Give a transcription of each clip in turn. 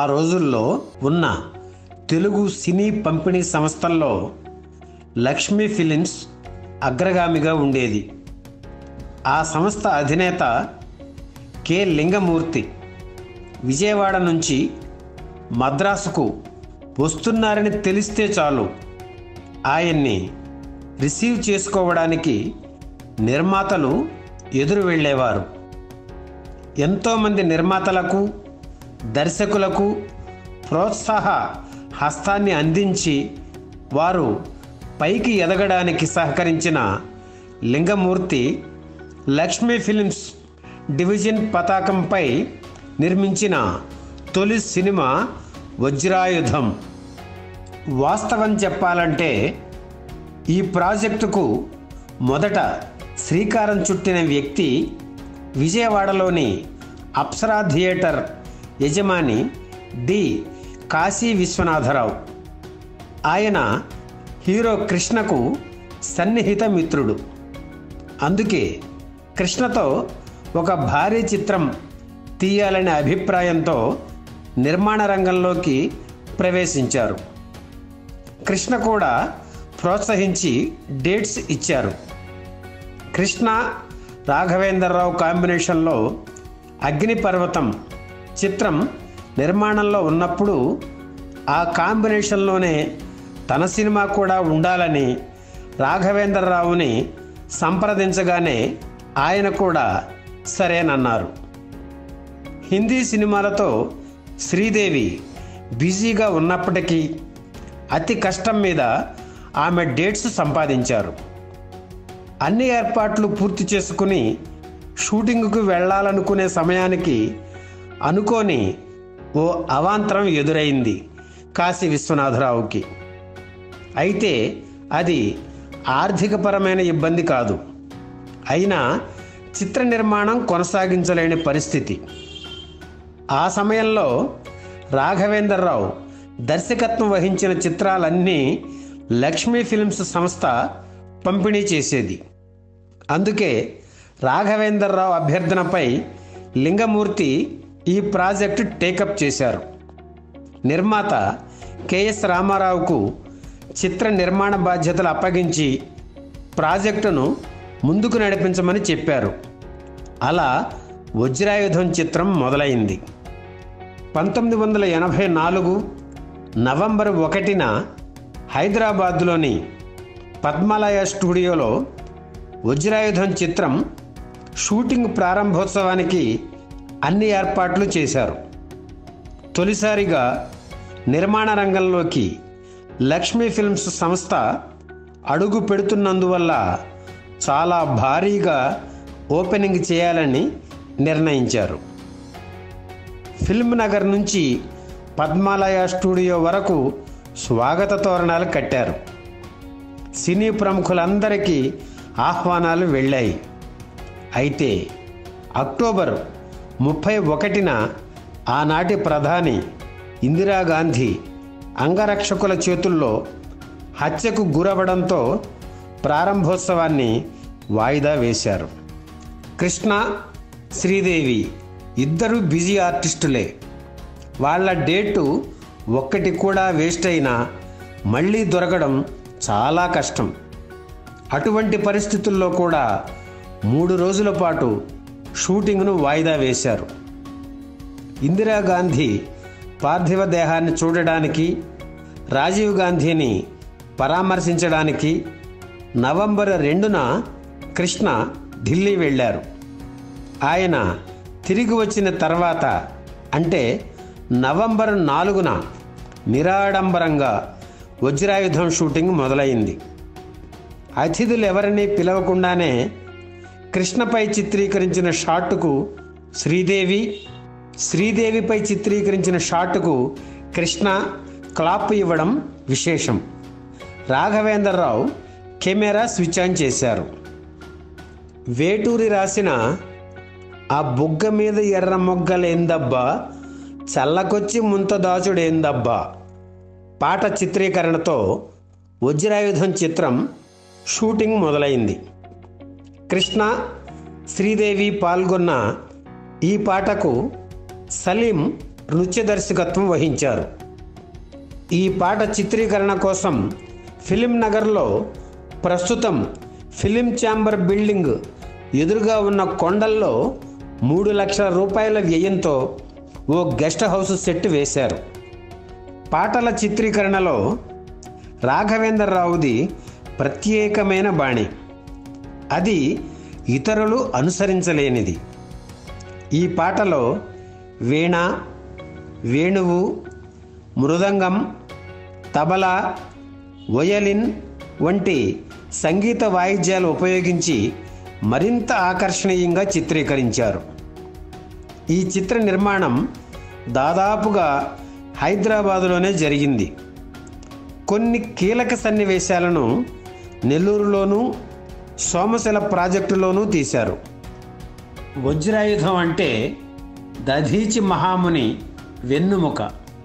ఆ రోజుల్లో ఉన్న తెలుగు సినీ పంపిణీ సంస్థల్లో లక్ష్మీ ఫిలిమ్స్ అగ్రగామిగా ఉండేది ఆ సంస్థ అధినేత కె లింగమూర్తి విజయవాడ నుంచి మద్రాసుకు వస్తున్నారని తెలిస్తే చాలు ఆయన్ని రిసీవ్ చేసుకోవడానికి నిర్మాతలు ఎదురు వెళ్ళేవారు ఎంతోమంది నిర్మాతలకు దర్శకులకు ప్రోత్సాహ హస్తాన్ని అందించి వారు పైకి ఎదగడానికి సహకరించిన లింగమూర్తి లక్ష్మీ ఫిలిమ్స్ డివిజన్ పతాకంపై నిర్మించిన తొలి సినిమా వజ్రాయుధం వాస్తవం చెప్పాలంటే ఈ ప్రాజెక్టుకు మొదట శ్రీకారం చుట్టిన వ్యక్తి విజయవాడలోని అప్సరా థియేటర్ యజమాని డి కాశీ విశ్వనాథరావు ఆయన హీరో కృష్ణకు సన్నిహిత మిత్రుడు అందుకే కృష్ణతో ఒక భారీ చిత్రం తీయాలనే అభిప్రాయంతో నిర్మాణ రంగంలోకి ప్రవేశించారు కృష్ణ కూడా ప్రోత్సహించి డేట్స్ ఇచ్చారు కృష్ణ రాఘవేంద్రరావు కాంబినేషన్లో అగ్నిపర్వతం చిత్రం నిర్మాణంలో ఉన్నప్పుడు ఆ కాంబినేషన్లోనే తన సినిమా కూడా ఉండాలని రాఘవేంద్రరావుని సంప్రదించగానే ఆయన కూడా సరేనన్నారు హిందీ సినిమాలతో శ్రీదేవి బిజీగా ఉన్నప్పటికీ అతి కష్టం మీద ఆమె డేట్స్ సంపాదించారు అన్ని ఏర్పాట్లు పూర్తి చేసుకుని షూటింగ్కు వెళ్ళాలనుకునే సమయానికి అనుకోని ఓ అవాంతరం ఎదురైంది కాశీ విశ్వనాథరావుకి అయితే అది ఆర్థికపరమైన ఇబ్బంది కాదు అయినా చిత్ర నిర్మాణం కొనసాగించలేని పరిస్థితి ఆ సమయంలో రాఘవేంద్రరావు దర్శకత్వం వహించిన చిత్రాలన్నీ లక్ష్మీ ఫిల్మ్స్ సంస్థ పంపిణీ చేసేది అందుకే రాఘవేంద్రరావు అభ్యర్థనపై లింగమూర్తి ఈ ప్రాజెక్టు టేకప్ చేశారు నిర్మాత కెఎస్ రామారావుకు చిత్ర నిర్మాణ బాధ్యతలు అప్పగించి ప్రాజెక్టును ముందుకు నడిపించమని చెప్పారు అలా వజ్రాయుధం చిత్రం మొదలైంది పంతొమ్మిది వందల ఎనభై నాలుగు నవంబర్ ఒకటిన హైదరాబాద్లోని పద్మాలయ స్టూడియోలో వజ్రాయుధం చిత్రం షూటింగ్ ప్రారంభోత్సవానికి అన్ని ఏర్పాట్లు చేశారు తొలిసారిగా నిర్మాణ రంగంలోకి లక్ష్మీ ఫిల్మ్స్ సంస్థ అడుగు పెడుతున్నందువల్ల చాలా భారీగా ఓపెనింగ్ చేయాలని నిర్ణయించారు ఫిల్మ్ నగర్ నుంచి పద్మాలయ స్టూడియో వరకు స్వాగత తోరణాలు కట్టారు సినీ ప్రముఖులందరికీ ఆహ్వానాలు వెళ్ళాయి అయితే అక్టోబర్ ముప్పై ఒకటిన ఆనాటి ప్రధాని ఇందిరాగాంధీ అంగరక్షకుల చేతుల్లో హత్యకు గురవడంతో ప్రారంభోత్సవాన్ని వాయిదా వేశారు కృష్ణ శ్రీదేవి ఇద్దరు బిజీ ఆర్టిస్టులే వాళ్ళ డేటు ఒక్కటి కూడా వేస్ట్ అయినా మళ్ళీ దొరకడం చాలా కష్టం అటువంటి పరిస్థితుల్లో కూడా మూడు రోజుల పాటు షూటింగ్ను వాయిదా వేశారు ఇందిరాగాంధీ పార్థివ దేహాన్ని చూడడానికి రాజీవ్ గాంధీని పరామర్శించడానికి నవంబర్ రెండున కృష్ణ ఢిల్లీ వెళ్ళారు ఆయన తిరిగి వచ్చిన తర్వాత అంటే నవంబర్ నాలుగున నిరాడంబరంగా వజ్రాయుధం షూటింగ్ మొదలైంది అతిథులు ఎవరిని పిలవకుండానే కృష్ణపై చిత్రీకరించిన షాట్కు శ్రీదేవి శ్రీదేవిపై చిత్రీకరించిన షాట్కు కృష్ణ క్లాప్ ఇవ్వడం విశేషం రాఘవేంద్రరావు కెమెరా స్విచ్ ఆన్ చేశారు వేటూరి రాసిన ఆ బుగ్గ మీద ఎర్ర మొగ్గలేందబ్బా చల్లకొచ్చి ముంత దాచుడేందబ్బా పాట చిత్రీకరణతో వజ్రాయుధం చిత్రం షూటింగ్ మొదలైంది కృష్ణ శ్రీదేవి పాల్గొన్న ఈ పాటకు సలీం నృత్య దర్శకత్వం వహించారు ఈ పాట చిత్రీకరణ కోసం ఫిలిం నగర్లో ప్రస్తుతం ఫిలిం ఛాంబర్ బిల్డింగ్ ఎదురుగా ఉన్న కొండల్లో మూడు లక్షల రూపాయల వ్యయంతో ఓ గెస్ట్ హౌస్ సెట్ వేశారు పాటల చిత్రీకరణలో రాఘవేంద్రరావుది ప్రత్యేకమైన బాణి అది ఇతరులు అనుసరించలేనిది ఈ పాటలో వీణ వేణువు మృదంగం తబలా వయలిన్ వంటి సంగీత వాయిద్యాలు ఉపయోగించి మరింత ఆకర్షణీయంగా చిత్రీకరించారు ఈ చిత్ర నిర్మాణం దాదాపుగా హైదరాబాదులోనే జరిగింది కొన్ని కీలక సన్నివేశాలను నెల్లూరులోనూ సోమశిల ప్రాజెక్టులోనూ తీశారు వజ్రాయుధం అంటే దధీచి మహాముని వెన్నుముక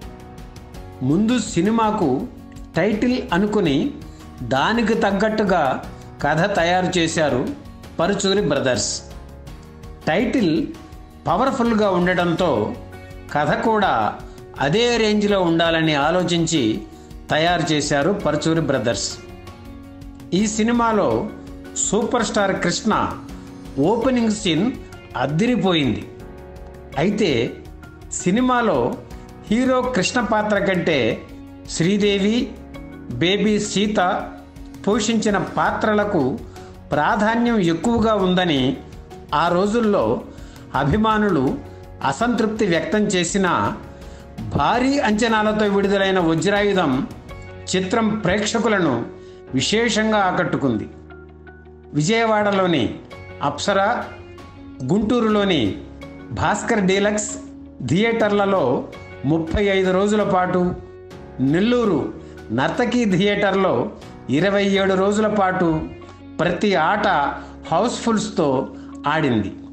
ముందు సినిమాకు టైటిల్ అనుకుని దానికి తగ్గట్టుగా కథ తయారు చేశారు పరుచూరి బ్రదర్స్ టైటిల్ పవర్ఫుల్గా ఉండడంతో కథ కూడా అదే రేంజ్లో ఉండాలని ఆలోచించి తయారు చేశారు పరుచూరి బ్రదర్స్ ఈ సినిమాలో super star Krishna opening scene అద్దిరిపోయింది అయితే సినిమాలో హీరో కృష్ణ పాత్ర కంటే శ్రీదేవి బేబీ సీత పోషించిన పాత్రలకు ప్రాధాన్యం ఎక్కువగా ఉందని ఆ రోజుల్లో అభిమానులు అసంతృప్తి వ్యక్తం చేసిన భారీ అంచనాలతో విడుదలైన వజ్రాయుధం చిత్రం ప్రేక్షకులను విశేషంగా ఆకట్టుకుంది విజయవాడలోని అప్సరా గుంటూరులోని భాస్కర్ డీలక్స్ థియేటర్లలో ముప్పై ఐదు రోజుల పాటు నెల్లూరు నర్తకీ థియేటర్లో ఇరవై ఏడు రోజుల పాటు ప్రతి ఆట హౌస్ఫుల్స్తో ఆడింది